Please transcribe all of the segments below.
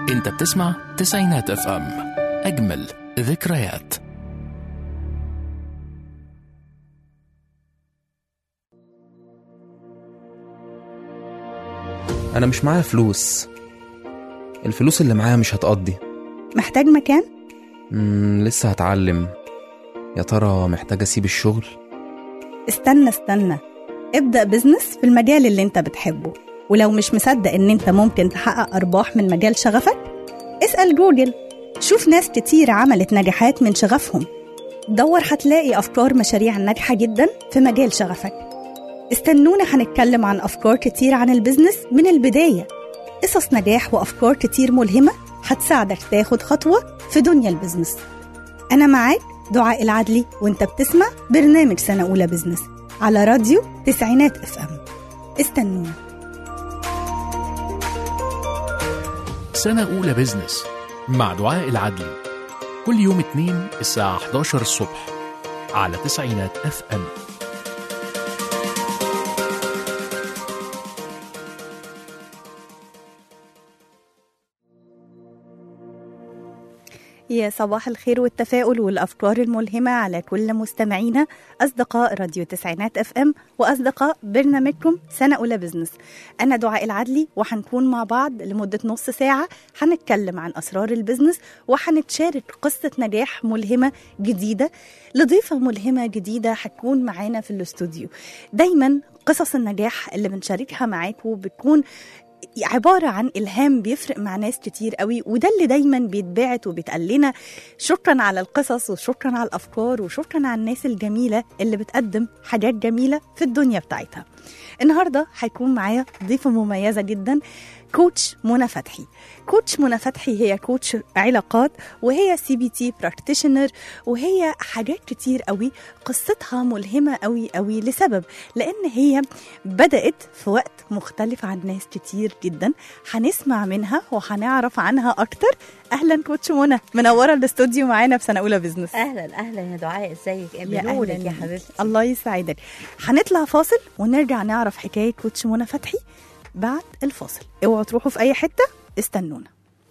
انت بتسمع تسعينات اف ام اجمل ذكريات أنا مش معايا فلوس الفلوس اللي معايا مش هتقضي محتاج مكان؟ مم لسه هتعلم يا ترى محتاج أسيب الشغل استنى استنى ابدأ بزنس في المجال اللي انت بتحبه ولو مش مصدق ان انت ممكن تحقق ارباح من مجال شغفك اسأل جوجل شوف ناس كتير عملت نجاحات من شغفهم دور هتلاقي افكار مشاريع ناجحة جدا في مجال شغفك استنونا هنتكلم عن افكار كتير عن البزنس من البداية قصص نجاح وافكار كتير ملهمة هتساعدك تاخد خطوة في دنيا البزنس أنا معاك دعاء العدلي وانت بتسمع برنامج سنة أولى بزنس على راديو تسعينات اف ام استنونا سنة أولى بزنس مع دعاء العدلي كل يوم اثنين الساعة 11 الصبح على تسعينات اف ام يا صباح الخير والتفاؤل والأفكار الملهمة على كل مستمعينا أصدقاء راديو تسعينات اف ام وأصدقاء برنامجكم سنة أولى بزنس أنا دعاء العدلي وهنكون مع بعض لمدة نص ساعة هنتكلم عن أسرار البزنس وهنتشارك قصة نجاح ملهمة جديدة لضيفة ملهمة جديدة هتكون معانا في الاستوديو دايما قصص النجاح اللي بنشاركها معاكم بتكون عبارة عن إلهام بيفرق مع ناس كتير قوي وده اللي دايما بيتبعت وبيتقال لنا شكرا على القصص وشكرا على الأفكار وشكرا على الناس الجميلة اللي بتقدم حاجات جميلة في الدنيا بتاعتها النهاردة هيكون معايا ضيفة مميزة جدا كوتش منى فتحي كوتش منى فتحي هي كوتش علاقات وهي سي بي تي براكتيشنر وهي حاجات كتير قوي قصتها ملهمة قوي قوي لسبب لأن هي بدأت في وقت مختلف عن ناس كتير جدا هنسمع منها وهنعرف عنها أكتر أهلا كوتش منى منورة الاستوديو معانا في سنة أولى بزنس اهلا اهلا يا دعاء ازيك يا بنورك أهلاً يا بيك. حبيبتي الله يسعدك هنطلع فاصل ونرجع نعرف حكاية كوتش منى فتحي بعد الفاصل اوعوا تروحوا في أي حتة استنونا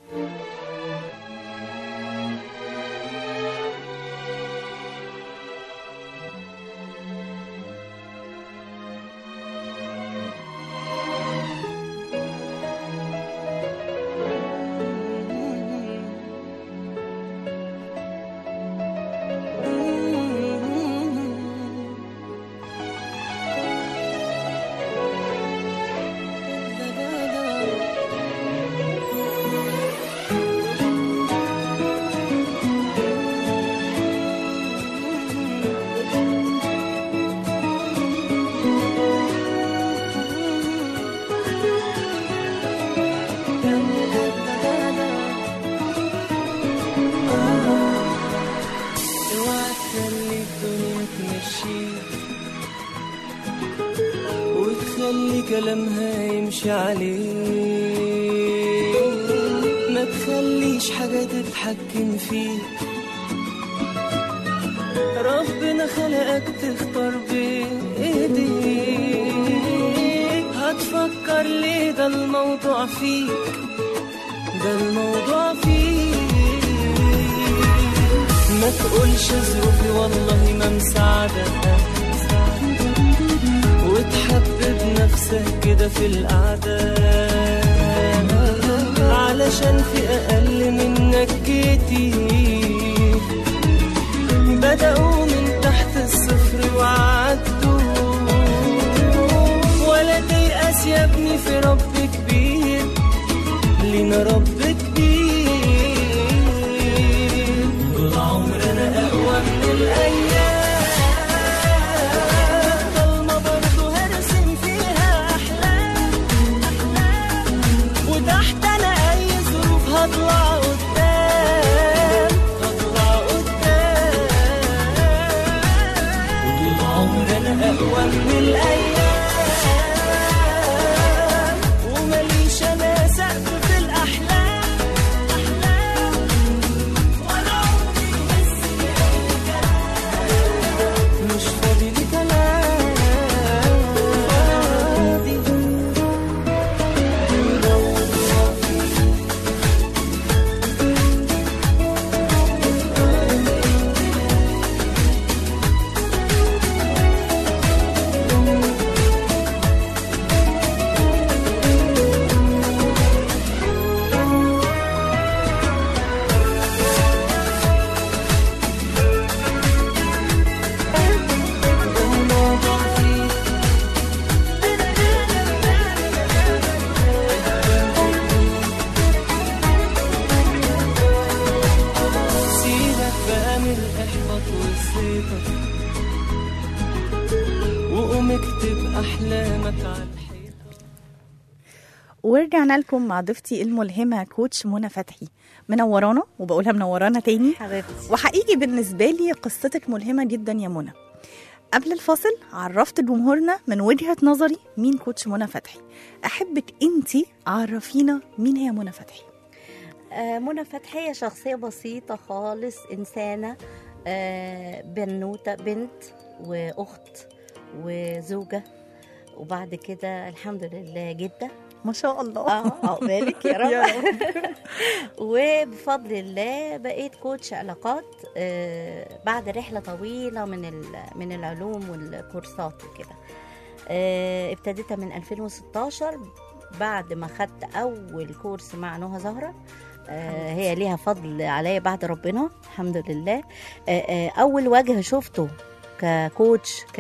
اوعى تخلي الدنيا تمشيك وتخلي كلامها يمشي عليك ما تخليش حاجة تتحكم فيك ربنا خلقك تختار بإيديك هتفكر ليه ده الموضوع فيك ده الموضوع فيك ما تقولش ظروفي والله ما مساعدة وتحبب نفسك كده في القعدة علشان في أقل منك كتير بدأوا من تحت الصفر وعدوا ولا تيأس يا ابني في رب كبير لينا رب كبير طول عمرنا أقوى من الأيام ضلمة برضه هرسم فيها أحلام وتحت أنا أي ظروف هطلع قدام هطلع قدام وطول عمري ورجعنا لكم مع ضيفتي الملهمة كوتش منى فتحي منورانا وبقولها منورانا تاني حبيبتي وحقيقي بالنسبة لي قصتك ملهمة جدا يا منى قبل الفاصل عرفت جمهورنا من وجهة نظري مين كوتش منى فتحي أحبك أنتي عرفينا مين هي منى فتحي آه، منى فتحي هي شخصية بسيطة خالص إنسانة آه، بنوتة بنت وأخت وزوجة وبعد كده الحمد لله جدة ما شاء الله اه عقبالك يا يا رب وبفضل الله بقيت كوتش علاقات آه، بعد رحله طويله من ال- من العلوم والكورسات وكده آه، ابتديتها من 2016 بعد ما خدت اول كورس مع نهى زهره آه، هي ليها فضل عليا بعد ربنا الحمد لله آه، آه، اول وجه شفته ككوتش ك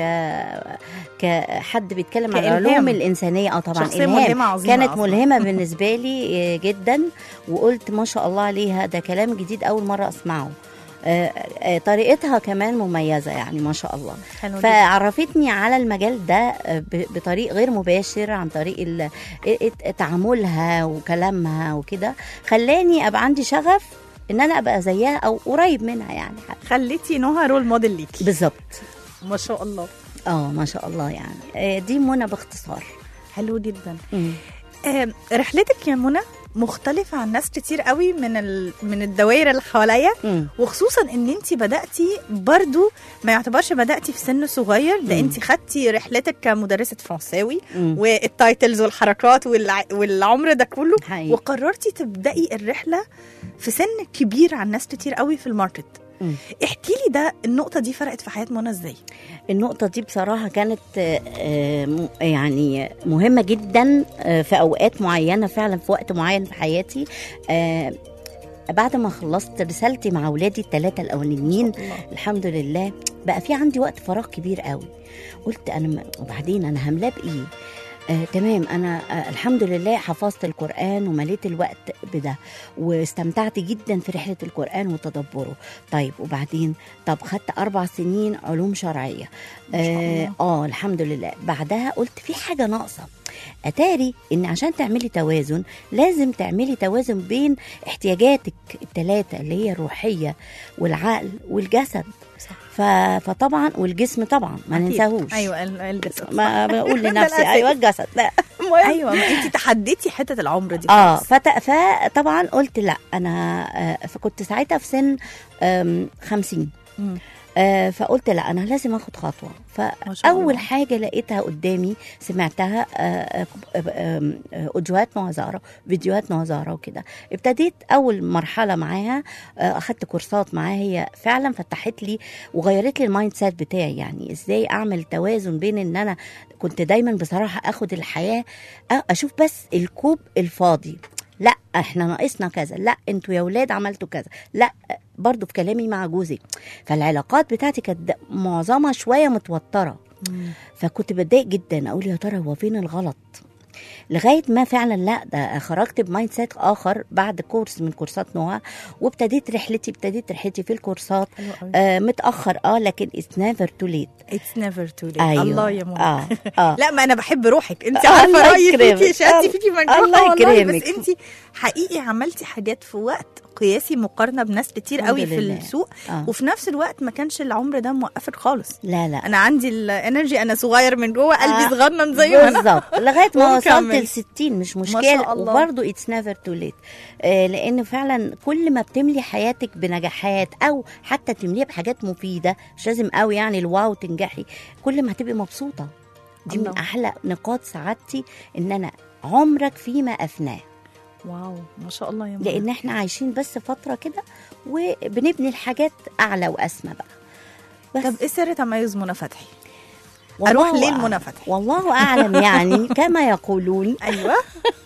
كحد بيتكلم عن كإلهام. العلوم الانسانيه اه طبعا شخصية إلهام. ملهمة عظيمة كانت أصلاً. ملهمه بالنسبه لي آه، جدا وقلت ما شاء الله عليها ده كلام جديد اول مره اسمعه آه، آه، طريقتها كمان مميزه يعني ما شاء الله حلو جدا. فعرفتني على المجال ده آه، ب- بطريق غير مباشر عن طريق ال- ات- تعاملها وكلامها وكده خلاني ابقى عندي شغف ان انا ابقى زيها او قريب منها يعني خليتي نهى رول موديل ليكي بالظبط ما شاء الله اه ما شاء الله يعني آه، دي منى باختصار حلو جدا مم. آه، رحلتك يا منى مختلفة عن ناس كتير قوي من ال... من الدوائر اللي حواليا مم. وخصوصا ان انت بداتي برضو ما يعتبرش بداتي في سن صغير ده مم. انت خدتي رحلتك كمدرسه فرنساوي مم. والتايتلز والحركات والع... والعمر ده كله حقيقي. وقررتي تبداي الرحله في سن كبير عن ناس كتير قوي في الماركت مم. احكي لي ده النقطه دي فرقت في حياه منى ازاي النقطة دي بصراحة كانت آه، آه، م- يعني مهمة جدا آه، في أوقات معينة فعلا في وقت معين في حياتي آه، بعد ما خلصت رسالتي مع أولادي الثلاثة الأولانيين الحمد لله بقى في عندي وقت فراغ كبير قوي قلت أنا م- وبعدين أنا هملاه بإيه آه، تمام انا آه، الحمد لله حفظت القران ومليت الوقت بده واستمتعت جدا في رحله القران وتدبره طيب وبعدين طب خدت اربع سنين علوم شرعيه ما شاء الله. اه آه، الحمد لله بعدها قلت في حاجه ناقصه اتاري ان عشان تعملي توازن لازم تعملي توازن بين احتياجاتك الثلاثه اللي هي الروحيه والعقل والجسد صح. ف... فطبعا والجسم طبعا ما أكيد. ننساهوش ايوه ال- الجسد ما بقول ده لنفسي الأساس. ايوه الجسد لا ايوه ما انت تحديتي حته العمر دي اه خالص. فت... فطبعا قلت لا انا آه، فكنت ساعتها في سن آم، 50 مم. آه، فقلت لا انا لازم اخد خطوه ما شاء الله. فاول حاجه لقيتها قدامي سمعتها آه، آه، آه، آم، آه، اوديوهات نوزاره فيديوهات نوزاره وكده ابتديت اول مرحله معاها آه، اخدت كورسات معاها هي فعلا فتحت لي وغيرت لي المايند سيت بتاعي يعني ازاي اعمل توازن بين ان انا كنت دايما بصراحه اخد الحياه أ- اشوف بس الكوب الفاضي لا احنا ناقصنا كذا لا انتوا يا ولاد عملتوا كذا لا برضو في كلامي مع جوزي فالعلاقات بتاعتي كانت معظمها شويه متوتره مم. فكنت بتضايق جدا اقول يا ترى هو فين الغلط لغايه ما فعلا لا ده خرجت بمايند سيت اخر بعد كورس من كورسات نوع وابتديت رحلتي ابتديت رحلتي في الكورسات حلو قوي آه متاخر اه لكن اتس نيفر تو ليت اتس نيفر تو ليت ايوه الله يا منى اه اه لا ما انا بحب روحك انت الله عارفه رايي يكرمك. فيكي شهادتي فيكي مجروحه الله والله يكرمك. بس انت حقيقي عملتي حاجات في وقت قياسي مقارنه بناس كتير الحمد قوي في لله. السوق آه. وفي نفس الوقت ما كانش العمر ده موقفك خالص لا لا انا عندي الانرجي انا صغير من جوه قلبي آه، صغنن زي ما انا بالظبط لغايه ما وصلت ونكمل. ل 60 مش ما مشكله شاء الله. وبرضه اتس نيفر تو ليت لان فعلا كل ما بتملي حياتك بنجاحات او حتى تمليها بحاجات مفيده مش لازم قوي يعني الواو تنجحي كل ما هتبقي مبسوطه دي من الله. احلى نقاط سعادتي ان انا عمرك فيما افناه واو ما شاء الله يا منى لان احنا عايشين بس فتره كده وبنبني الحاجات اعلى واسمى بقى بس طب ايه سر تميز منى فتحي والله اروح ليه أعلم. لمنى فتحي والله اعلم يعني كما يقولون ايوه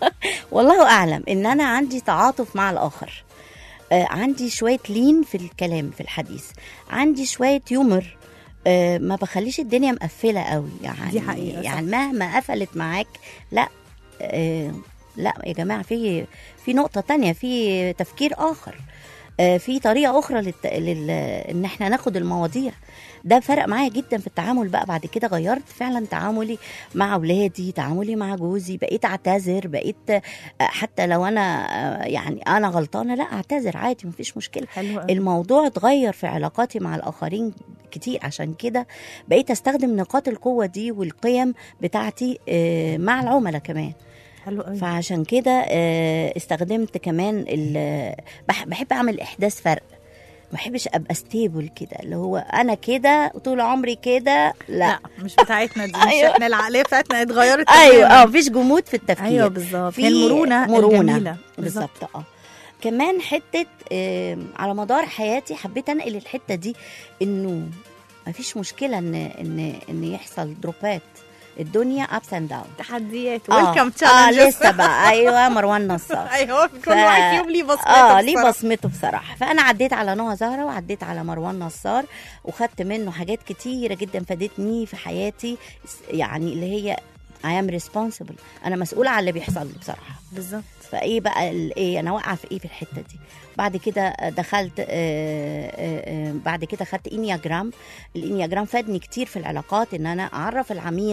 والله اعلم ان انا عندي تعاطف مع الاخر آه عندي شويه لين في الكلام في الحديث عندي شويه يومر آه ما بخليش الدنيا مقفله قوي يعني دي حقيقة، صح. يعني مهما قفلت معاك لا آه لا يا جماعه في في نقطه تانية في تفكير اخر آه، في طريقه اخرى للت... لل... ان احنا ناخد المواضيع ده فرق معايا جدا في التعامل بقى بعد كده غيرت فعلا تعاملي مع اولادي تعاملي مع جوزي بقيت اعتذر بقيت آه، حتى لو انا آه، يعني انا غلطانه لا اعتذر عادي مفيش مشكله حلو قوي. الموضوع اتغير في علاقاتي مع الاخرين كتير عشان كده بقيت استخدم نقاط القوه دي والقيم بتاعتي آه، مع العملاء كمان حلو قوي فعشان كده آه، استخدمت كمان ال- بح- بحب اعمل احداث فرق ما بحبش ابقى ستيبل كده اللي هو انا كده طول عمري كده لا, لا مش بتاعتنا دي مش أيوة. احنا العقليه بتاعتنا اتغيرت ايوه تماماً. اه مفيش جمود في التفكير ايوه بالظبط في هي المرونه مرونه الجميله بالظبط بالظبط اه كمان حته آه، على مدار حياتي حبيت انقل الحته دي انه مفيش مشكله ان ان ان يحصل دروبات الدنيا ابس اند داون تحديات اه, ويلكم آه تشالنج لسه بقى ايوه مروان نصار ايوه كل ف- واحد فيهم ليه بصمته اه ليه بصراحة. بصمته بصراحه فانا عديت على نهى زهره وعديت على مروان نصار وخدت منه حاجات كتيره جدا فادتني في حياتي يعني اللي هي I am responsible انا مسؤوله عن اللي بيحصل لي بصراحه بالظبط فايه بقى ال- ايه انا واقعه في ايه في الحته دي بعد كده دخلت آه، آه، آه، بعد كده خدت انياجرام الانياجرام فادني كتير في العلاقات ان انا اعرف العميل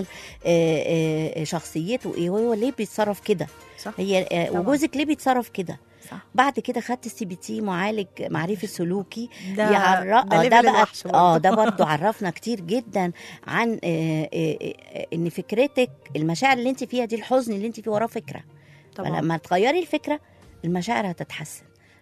آه، آه، شخصيته ايه وهو ليه بيتصرف كده صح هي آه، طبعاً. وجوزك ليه بيتصرف كده صح بعد كده خدت السي بي تي معالج معرفي سلوكي ده يعر... ده آه، ليفل ده بقى الوحش برضه. اه ده برضو عرفنا كتير جدا عن آه، آه، آه، ان فكرتك المشاعر اللي انت فيها دي الحزن اللي انت فيه وراه فكره طبعا فلما تغيري الفكره المشاعر هتتحسن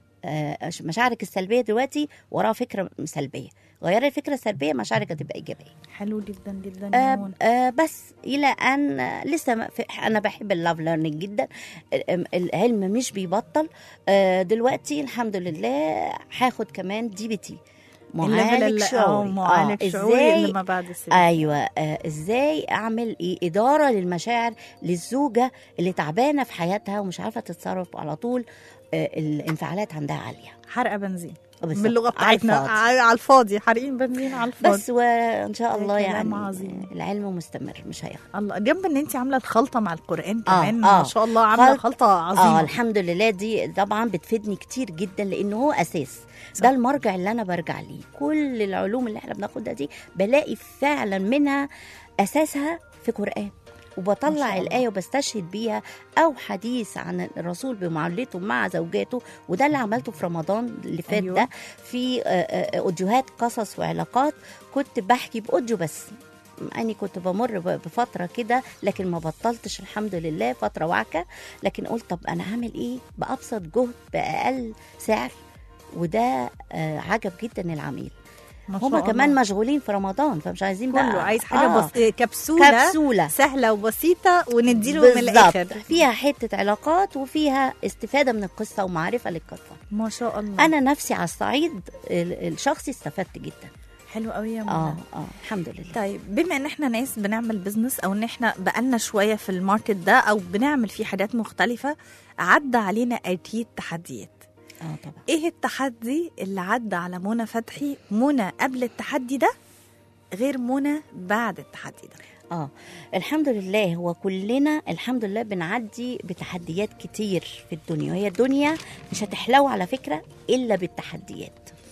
آه، مشاعرك السلبيه دلوقتي وراها فكره سلبيه غيري الفكره السلبيه مشاعرك هتبقى ايجابيه حلو جدا جدا يا آه منى. آه بس الى ان آه، لسه ما في انا بحب اللاف ليرنينج جدا ال- العلم مش بيبطل آه دلوقتي الحمد لله هاخد كمان دي بي تي الليفل معالج اللي- آه، شعوري معالج آه، شعوري ازاي اللي ما بعد السن ايوه آه ازاي اعمل ايه اداره للمشاعر للزوجه اللي تعبانه في حياتها ومش عارفه تتصرف على طول آه الانفعالات عندها عاليه حرقه بنزين بالظبط. باللغه على بتاعتنا الفاضي. على على الفاضي حارقين بنزين على الفاضي بس وان شاء ده الله كلام يعني عظيم. العلم مستمر مش هيخلص الله جنب ان انت عامله الخلطه مع القران آه، كمان ما آه. شاء الله عامله خلط- خلطه اه عظيمه الحمد لله دي طبعا بتفيدني كتير جدا لانه هو اساس ده المرجع اللي انا برجع ليه كل العلوم اللي احنا بناخدها دي بلاقي فعلا منها اساسها في قران ما وبطلع شاء الله. الآية وبستشهد بيها أو حديث عن الرسول بمعاملته مع زوجاته وده اللي عملته في رمضان اللي فات أيوة. أيوة. ده في آه، آه، أوديوهات قصص وعلاقات كنت بحكي بأوديو بس أني كنت بمر ب- بفترة كده لكن ما بطلتش الحمد لله فترة وعكة لكن قلت طب أنا هعمل إيه بأبسط جهد بأقل سعر وده آه، عجب جدا العميل ما شاء هما كمان الله. مشغولين في رمضان فمش عايزين بقى كله عايز حاجه آه، بس... كبسوله كبسولة سهله وبسيطه ونديله من بالظبط الاخر فيها حته علاقات وفيها استفاده من القصه ومعرفه للقصه ما شاء الله انا نفسي على الصعيد ال- الشخصي استفدت جدا حلو قوي يا منى اه اه الحمد لله طيب بما ان احنا ناس بنعمل بزنس او ان احنا بقالنا شويه في الماركت ده او بنعمل فيه حاجات مختلفه عدى علينا اكيد تحديات اه طبعا ايه التحدي اللي عدى على منى فتحي منى قبل التحدي ده غير منى بعد التحدي ده اه الحمد لله هو كلنا الحمد لله بنعدي بتحديات كتير في الدنيا وهي الدنيا مش هتحلو على فكره الا بالتحديات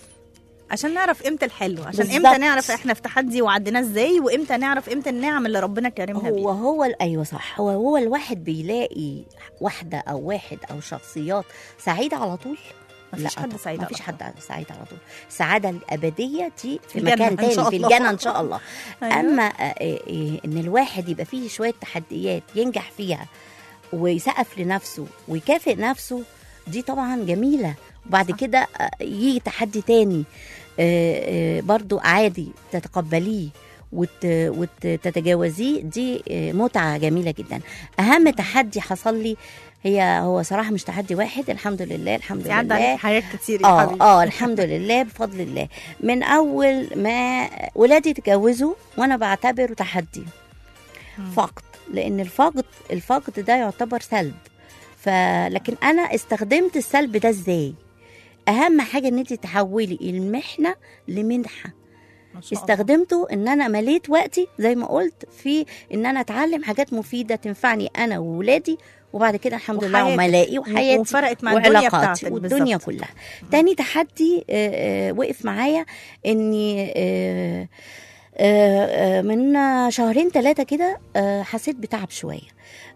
عشان نعرف قيمه الحلو عشان بالظبط. امتى نعرف احنا في تحدي وعديناه ازاي وامتى نعرف امتى النعم اللي ربنا كرمنا هو بيها هو ال- ايوه صح هو هو الواحد بيلاقي واحده او واحد او شخصيات سعيده على طول مفيش لا حد طبعاً، سعيد على مفيش طول. حد سعيد على طول السعاده الابديه دي في الجنة مكان إن تاني شاء في الله. الجنه ان شاء الله أيوة. اما آه، آه، آه، ان الواحد يبقى فيه شويه تحديات ينجح فيها ويسقف لنفسه ويكافئ نفسه دي طبعا جميله وبعد كده آه، يجي تحدي تاني آه، آه، برضو عادي تتقبليه وت- وتتجاوزيه دي آه، متعه جميله جدا اهم تحدي حصل لي هي هو صراحه مش تحدي واحد الحمد لله الحمد عدى لله عليك حاجات كتير يا اه حبيبي اه الحمد لله بفضل الله من اول ما ولادي اتجوزوا وانا بعتبره تحدي فقد لان الفقد الفقد ده يعتبر سلب فلكن انا استخدمت السلب ده ازاي اهم حاجه ان انت تحولي المحنه لمنحه ما شاء الله. استخدمته ان انا مليت وقتي زي ما قلت في ان انا اتعلم حاجات مفيده تنفعني انا وولادي وبعد كده الحمد لله وحياتك. وملائي وحياتي وفرقت مع الدنيا وعلاقاتي بتاعتك والدنيا بالظبط. كلها تاني تحدي آه، آه، وقف معايا اني آه، آه، آه، من شهرين ثلاثة كده آه، حسيت بتعب شوية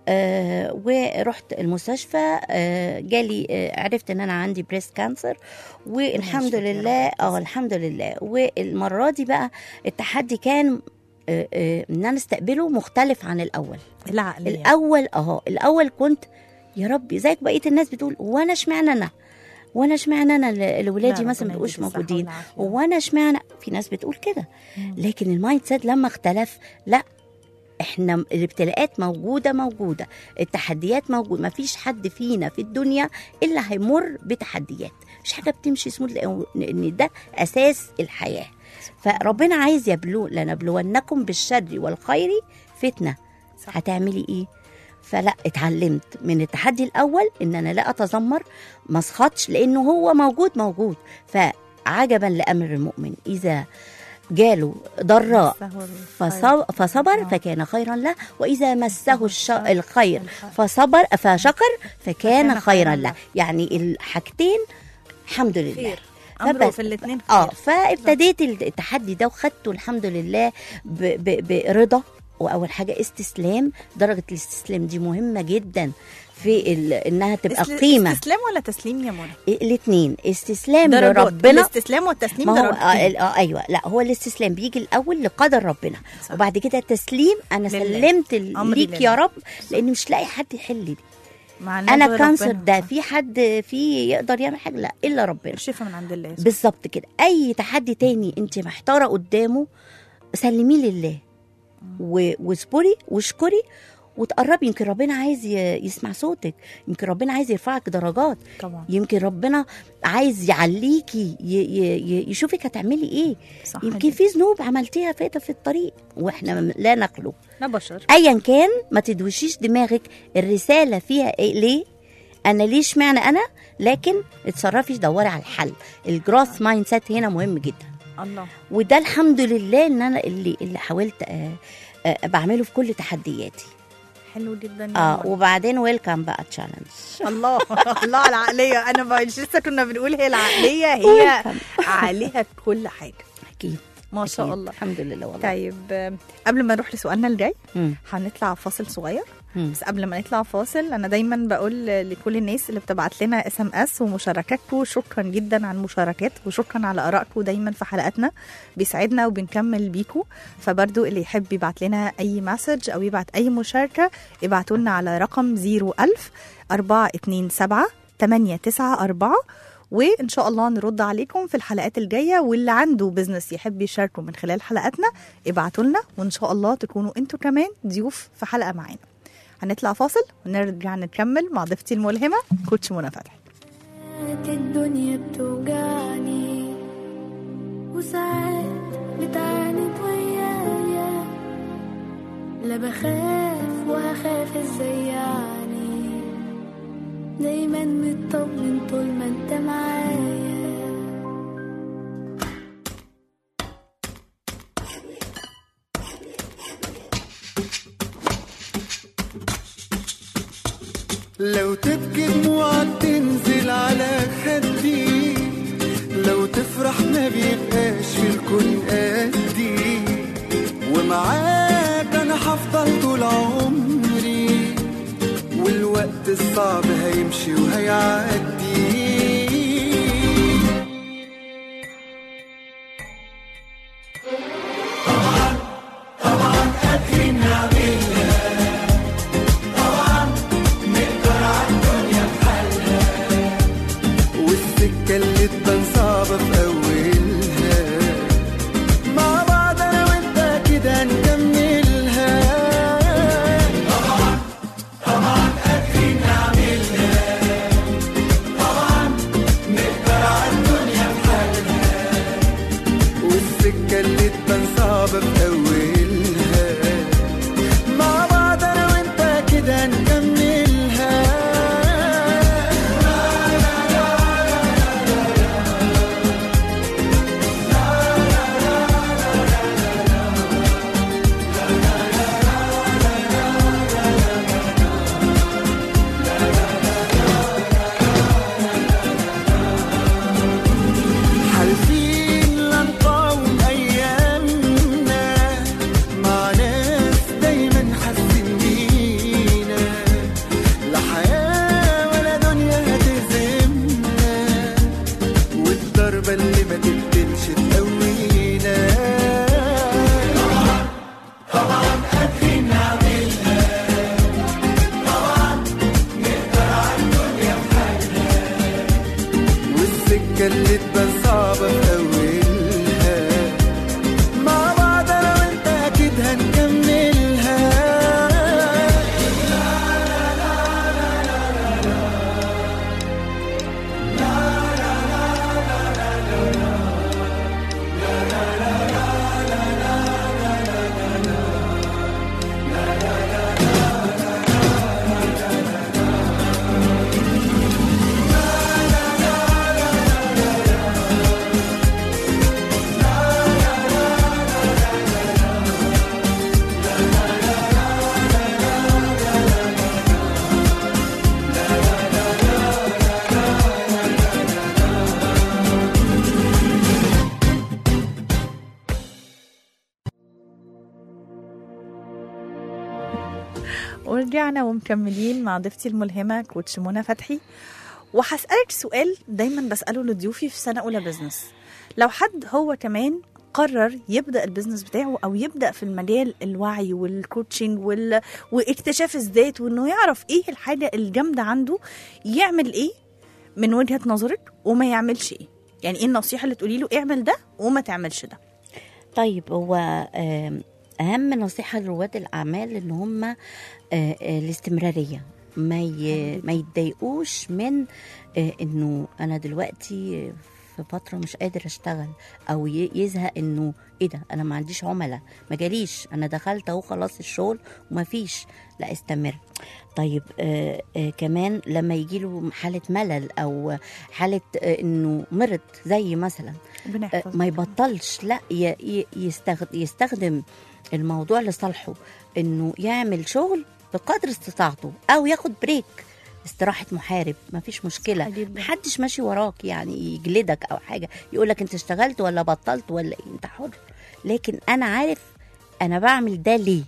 آه، ورحت المستشفى آه، جالي آه، عرفت ان انا عندي بريست كانسر والحمد يشفيك يا لله رب. اه الحمد لله والمرة دي بقى التحدي كان آه، آه، ان انا استقبله مختلف عن الاول العقليه الاول اهو الاول كنت يا ربي زيك بقيه الناس بتقول وانا اشمعنى انا وانا اشمعنى انا ال- لا، الولادي مثلا ربنا مبقوش يديك الصحة موجودين والعافية. وانا اشمعنى في ناس بتقول كده مم. لكن المايند سيت لما اختلف لا احنا الابتلاءات موجوده موجوده التحديات موجوده ما فيش حد فينا في الدنيا الا هيمر بتحديات مش حاجه بتمشي سموث لان ده اساس الحياه فربنا عايز يبلو لنبلونكم بالشر والخير فتنه صح. هتعملي ايه فلا اتعلمت من التحدي الاول ان انا لا اتذمر ما اسخطش لانه هو موجود موجود فعجبا لامر المؤمن اذا جاله ضراء فص- فصبر فكان خيرا له واذا مسه الش... الخير فصبر فشكر فكان خيرا له يعني الحاجتين الحمد لله خير امره فبس- في الاثنين اه فابتديت التحدي ده وخدته الحمد لله ب... ب... برضا واول حاجه استسلام درجه الاستسلام دي مهمه جدا في ال... انها تبقى قيمه استسلام ولا تسليم يا منى الاثنين استسلام درجات لربنا الاستسلام والتسليم ما هو آه درجتين آه ايوه لا هو الاستسلام بيجي الاول لقدر ربنا صح. وبعد كده التسليم انا لله. سلمت ال- أمري ليك لله. يا رب لان مش لاقي حد يحل لي مع انا النبي كانسر ربنا. ده في حد فيه يقدر يعمل حاجه لا الا ربنا الشفاء من عند الله بالظبط كده اي تحدي تاني انت محتاره قدامه سلميه لله و- واصبري واشكري وتقربي يمكن ربنا عايز ي- يسمع صوتك يمكن ربنا عايز يرفعك درجات طبعا يمكن ربنا عايز يعليكي ي- ي- ي- يشوفك هتعملي ايه صح يمكن جدا. في ذنوب عملتيها فاتة في الطريق واحنا م- لا نخلو احنا بشر ايا كان ما تدوشيش دماغك الرساله فيها إيه ليه انا ليش معنى انا لكن اتصرفي دوري على الحل الجروث مايند سيت هنا مهم جدا الله وده الحمد لله ان انا اللي اللي حاولت آه آه بعمله في كل تحدياتي حلو جدا يا اه منى. وبعدين ويلكم بقى تشالنج الله الله على العقليه انا ما مش لسه كنا بنقول هي العقليه هي عليها كل حاجه اكيد ما شاء أكيد. الله الحمد لله والله طيب آم، قبل ما نروح لسؤالنا الجاي مم. هنطلع فاصل صغير مم. بس قبل ما نطلع فاصل انا دايما بقول لكل الناس اللي بتبعت لنا اس ام اس ومشاركاتكم شكرا جدا على المشاركات وشكرا على ارائكم دايما في حلقاتنا بيسعدنا وبنكمل بيكم فبرضو اللي يحب يبعت لنا اي مسج او يبعت اي مشاركه ابعتوا لنا على رقم 01000 427 894 وان شاء الله نرد عليكم في الحلقات الجايه واللي عنده بزنس يحب يشاركه من خلال حلقاتنا ابعتوا لنا وان شاء الله تكونوا انتوا كمان ضيوف في حلقه معانا هنطلع فاصل ونرجع نكمل مع ضيفتي الملهمه كوتش منى فتحي الدنيا بتوجعني وساعات بتعاند ويايا لا بخاف وهخاف ازاي يعني دايما مطمن طول ما انت معايا لو تبكي دموعك تنزل على خدي لو تفرح ما بيبقاش في الكون قدي ومعاك انا هفضل طول عمري والوقت الصعب هيمشي وهيعدي والسكة اللي تبان صعبة في أولها مع بعض أنا وأنت كده نكملها طبعا طبعا قادرين نعملها طبعا نقدر على الدنيا بحالها والسكة اللي تبان صعبة في أولها مع بعض أنا وأنت كده نكملها يلي تبان صعبة في أولها مع بعض أنا وأنت أكيد هنكملها ورجعنا ومكملين مع ضيفتي الملهمة كوتش منى فتحي وهسألك سؤال دايما بسأله لضيوفي في سنة أولى بزنس لو حد هو كمان قرر يبدأ البزنس بتاعه أو يبدأ في المجال الوعي والكوتشنج وال... واكتشاف الذات وإنه يعرف إيه الحاجة الجامدة عنده يعمل إيه من وجهة نظرك وما يعملش إيه يعني إيه النصيحة اللي تقولي له اعمل ده وما تعملش ده طيب هو آم، اهم نصيحه لرواد الاعمال ان هم آه، آه، الاستمراريه ما ي... ما يتضايقوش من آه، انه انا دلوقتي في فتره مش قادر اشتغل او ي- يزهق انه ايه ده انا ما عنديش عملاء ما جاليش انا دخلت اهو خلاص الشغل وما فيش لا استمر طيب آه آه كمان لما يجي له حاله ملل او حاله آه انه مرض زي مثلا ربنا آه، يحفظك. ما يبطلش لا ي- ي- يستخد- يستخدم الموضوع لصالحه انه يعمل شغل بقدر استطاعته او ياخد بريك استراحة محارب ما فيش مشكلة صح جداً. محدش ماشي وراك يعني يجلدك أو حاجة يقولك أنت اشتغلت ولا بطلت ولا إيه أنت حر لكن أنا عارف أنا بعمل ده ليه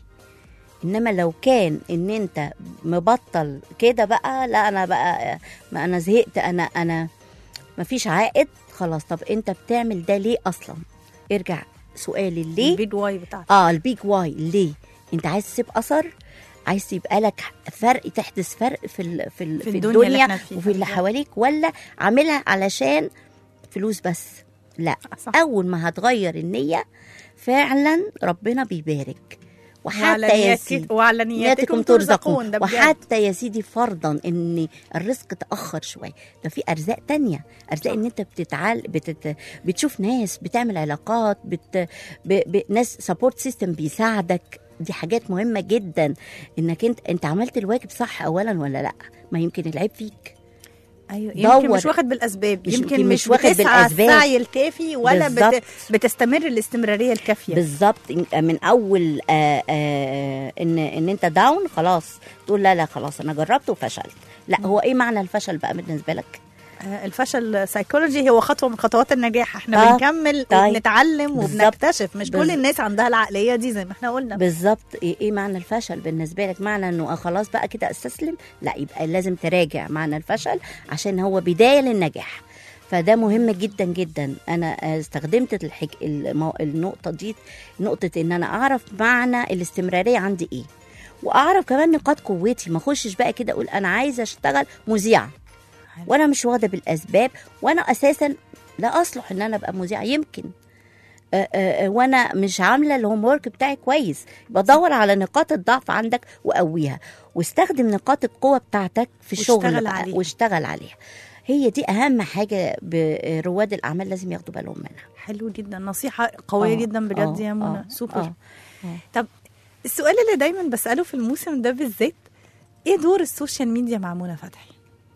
انما لو كان ان انت مبطل كده بقى لا انا بقى ما انا زهقت انا انا مفيش عائد خلاص طب انت بتعمل ده ليه اصلا ارجع سؤالي ليه البيج واي بتاعتك اه البيج واي ليه انت عايز تسيب اثر عايز يبقى لك فرق تحدث فرق في ال في, ال في في الدنيا الدنيا, اللي احنا فيها. وفي اللي حواليك ولا عاملها علشان فلوس بس لا صح. اول ما هتغير النيه فعلا ربنا بيبارك وحتى وعلى يا نياتك- سيدي وعلى نياتكم ترزقون ده بجد. وحتى يا سيدي فرضا ان الرزق تاخر شويه ده في ارزاق تانية ارزاق ان انت بتتعال بتت... بتشوف ناس بتعمل علاقات بت... ب... ب... ناس سبورت سيستم بيساعدك دي حاجات مهمه جدا انك انت انت عملت الواجب صح اولا ولا لا ما يمكن العيب فيك ايوه يمكن دور. مش واخد بالاسباب مش- يمكن يمكن مش, مش واخد بتسعى بالأسباب. السعي الكافي ولا بالظبط. بت... بتستمر الاستمراريه الكافيه بالظبط إن- من اول آه آه ان ان انت داون خلاص تقول لا لا خلاص انا جربت وفشلت لا هو ايه معنى الفشل بقى بالنسبه لك آه، الفشل سايكولوجي هو خطوه من خطوات النجاح احنا آه، بنكمل طيب. وبنتعلم بالظبط. وبنكتشف مش كل بز- الناس عندها العقليه دي زي ما احنا قلنا بالظبط ايه إيه معنى الفشل بالنسبه لك معنى انه آه خلاص بقى كده استسلم لا يبقى لازم تراجع معنى الفشل عشان هو بدايه للنجاح فده مهم جدا جدا انا آه، استخدمت الحك... المو... النقطه دي نقطه ان انا اعرف معنى الاستمراريه عندي ايه واعرف كمان نقاط قوتي ما اخشش بقى كده اقول انا عايزه اشتغل مذيعه وانا مش واخده بالاسباب وانا اساسا لا اصلح ان انا ابقى مذيعه يمكن آه، آه، آه، وانا مش عامله الهوم ورك بتاعي كويس بدور على نقاط الضعف عندك وقويها واستخدم نقاط القوه بتاعتك في الشغل واشتغل بقى، عليها. واشتغل عليها هي دي اهم حاجه ب- رواد الاعمال لازم ياخدوا بالهم منها حلو جدا نصيحه قويه آه، جدا بجد آه، يا منى آه، سوبر آه، آه. طب السؤال اللي دايما بساله في الموسم ده بالذات ايه دور السوشيال ميديا مع منى فتحي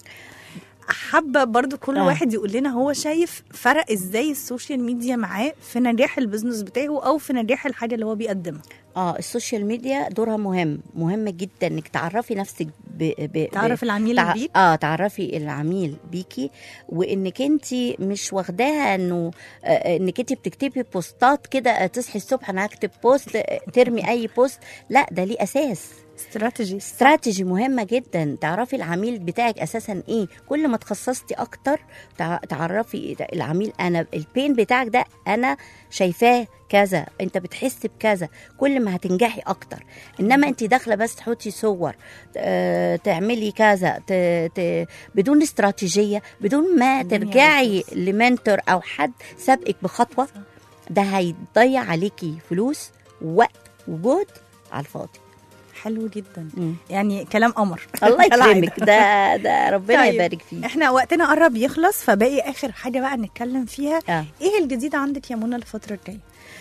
حابه برضو كل آه. واحد يقول لنا هو شايف فرق ازاي السوشيال ميديا معاه في نجاح البيزنس بتاعه او في نجاح الحاجه اللي هو بيقدمها اه السوشيال ميديا دورها مهم مهم جدا انك تعرفي نفسك ب... ب... تعرف ب... العميل تع... بيك اه تعرفي العميل بيكي وانك انت مش واخداها انه آه انك انت بتكتبي بوستات كده آه، تصحي الصبح انا هكتب بوست آه، ترمي اي بوست لا ده ليه اساس استراتيجي استراتيجي مهمه جدا تعرفي العميل بتاعك اساسا ايه كل ما تخصصتي اكتر تع- تعرفي العميل انا البين بتاعك ده انا شايفاه كذا انت بتحس بكذا كل ما هتنجحي اكتر انما انت داخله بس تحطي صور آه، تعملي كذا ت... ت... بدون استراتيجيه بدون ما الدنيا ترجعي بتبوظ. لمنتور او حد سابقك بخطوه ده هيضيع عليكي فلوس ووقت وجهد على الفاضي حلو جدا مم. يعني كلام قمر الله كالعادة. يكرمك ده ده ربنا طيب. يبارك فيك احنا وقتنا قرب يخلص فباقي اخر حاجه بقى نتكلم فيها آه. ايه الجديد عندك يا منى الفتره الجايه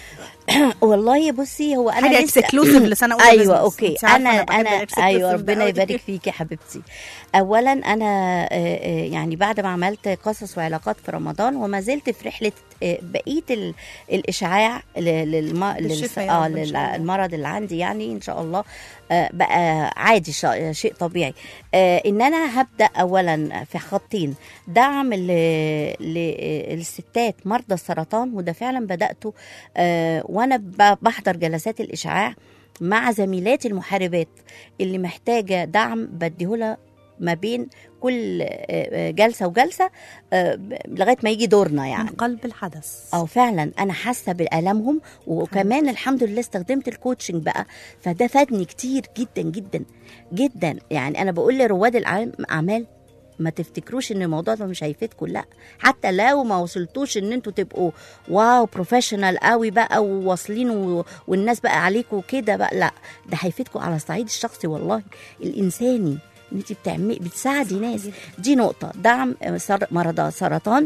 والله بصي هو انا حاجه لسه اكسكلوسيف لسنه اولى ايوه business. اوكي انت عارفة انا بحب انا ال exclusive ايوه ده ربنا أوي. يبارك فيك يا حبيبتي اولا انا آه، آه، يعني بعد ما عملت قصص وعلاقات في رمضان وما زلت في رحله آه، بقيه ال- الاشعاع ل- للم... لل... بالشفا يا اه رب إن شاء الله. للمرض اللي عندي يعني ان شاء الله آه، بقى عادي شا- شيء طبيعي آه، ان انا هبدا اولا في خطين دعم ل- للستات مرضى السرطان وده فعلا بداته آه، وانا ب- بحضر جلسات الاشعاع مع زميلاتي المحاربات اللي محتاجه دعم بديهولها ما بين كل آه، آه، جلسه وجلسه آه، ب- لغايه ما يجي دورنا من يعني قلب الحدث اه فعلا انا حاسه بالامهم وكمان الحمد لله استخدمت الكوتشنج بقى فده فادني كتير جدا جدا جدا يعني انا بقول لرواد الاعمال ما تفتكروش ان الموضوع ده مش هيفيدكم لا حتى لو ما وصلتوش ان انتوا تبقوا واو بروفيشنال قوي بقى وواصلين و... والناس بقى عليكم كده بقى لا ده هيفيدكم على الصعيد الشخصي والله الانساني ان انت بتعملي بتساعدي ناس دي نقطه دعم آه، سر- مرضى سرطان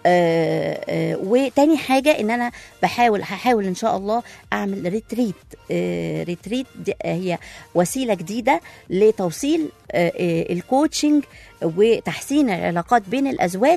آه، آه، وتاني حاجه ان انا بحاول هحاول ان شاء الله اعمل ريتريت آه، ريتريت دي هي وسيله جديده لتوصيل آه، آه، الكوتشنج وتحسين العلاقات بين الازواج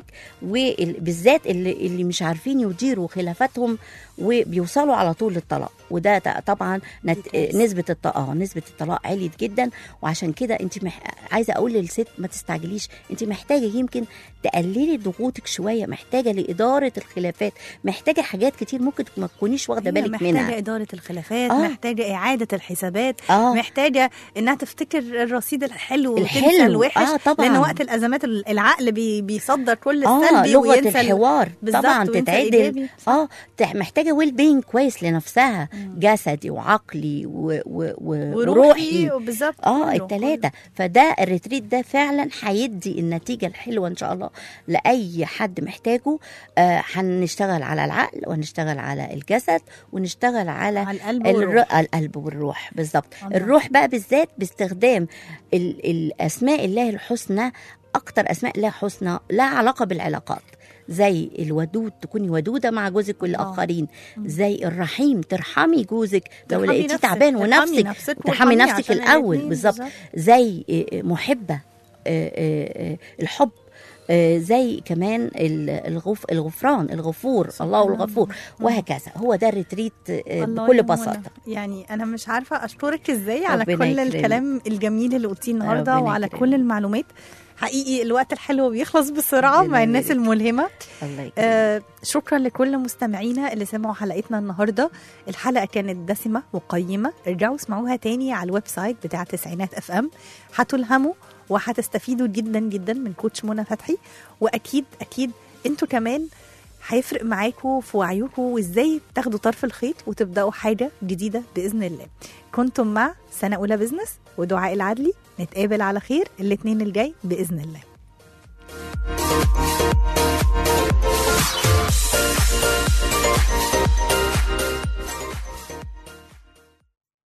وبالذات اللي, اللي مش عارفين يديروا خلافاتهم وبيوصلوا على طول للطلاق وده ط- طبعا نت... كارثة. نسبه الطلاق اه نسبه الطلاق عليت جدا وعشان كده انت مح... عايزه اقول للست ما تستعجليش انت محتاجه يمكن تقللي ضغوطك شويه محتاجه لاداره الخلافات محتاجه حاجات كتير ممكن ما تكونيش واخده هي بالك محتاجة منها إدارة الخلافات آه. محتاجة إعادة الحسابات اه محتاجة إنها تفتكر الرصيد الحلو الحلو. وتنسى الوحش آه، طبعاً. لأن وقت الأزمات العقل بي بيصدر كل اه السلبي لغه وينسى ال- الحوار بالظبط، طبعا وينسى تتعدل الإيجابي. صح. اه تح- محتاجه ويل بينج كويس لنفسها جسدي وعقلي و... و... و... وروحي وبالظبط اه كله، التلاتة فده الريتريت ده فعلا هيدي النتيجة الحلوة ان شاء الله لأي حد محتاجه آه هنشتغل على العقل ونشتغل على الجسد ونشتغل على على القلب الر... والروح. القلب والروح بالظبط الله. الروح بقى بالذات باستخدام ال... الاسماء الله الحسنى اكتر اسماء الله حسنى لها علاقه بالعلاقات زي الودود تكوني ودوده مع جوزك والاخرين زي الرحيم ترحمي جوزك لو ترحمي لقيتيه نفسك، تعبان ترحمي ونفسك نفسك ترحمي وارحميه نفسك عشان الاول الاتنين بالظبط زي آه، محبه آه، آه، آه، الحب آه، زي كمان ال- الغف الغفران الغفور الله الغفور وهكذا هو ده الريتريت آه، الله بكل يا منى. بساطه يعني انا مش عارفه اشكرك ازاي على ربنا كل يكرمك. الكلام الجميل اللي قلتيه النهارده ربنا وعلى يكرمك. كل المعلومات حقيقي الوقت الحلو بيخلص بسرعه ربنا مع الناس يبارك. الملهمه الله يكرمك آه شكرا لكل مستمعينا اللي سمعوا حلقتنا النهارده الحلقه كانت دسمه وقيمه ارجعوا اسمعوها تاني على الويب سايت بتاع تسعينات اف ام هتلهموا وهتستفيدوا جدا جدا من كوتش منى فتحي واكيد اكيد انتوا كمان هيفرق معاكم في وعيكم وازاي تاخدوا طرف الخيط وتبداوا حاجه جديده باذن الله كنتم مع سنه اولى بزنس ودعاء العدلي نتقابل على خير الاثنين الجاي باذن الله